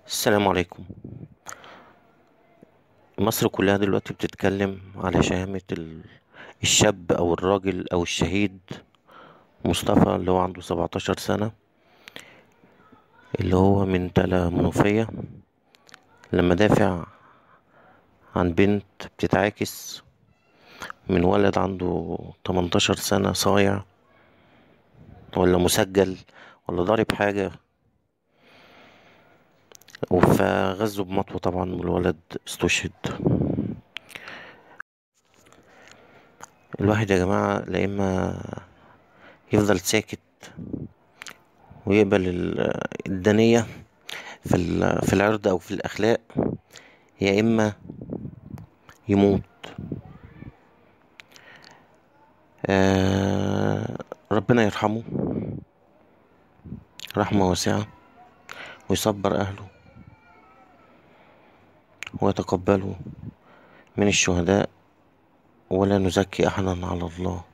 السلام عليكم مصر كلها دلوقتي بتتكلم على شهامة ال- الشاب أو الراجل أو الشهيد مصطفى اللي هو عنده سبعتاشر سنة اللي هو من تلا منوفية لما دافع عن بنت بتتعاكس من ولد عنده تمنتاشر سنة صايع ولا مسجل ولا ضارب حاجة فغزه بمطوة طبعا والولد استشهد الواحد يا جماعة لا إما يفضل ساكت ويقبل ال- الدنية في ال- في العرض أو في الأخلاق يا إما يموت آه ربنا يرحمه رحمة واسعة ويصبر أهله ويتقبله من الشهداء ولا نزكي أحدا على الله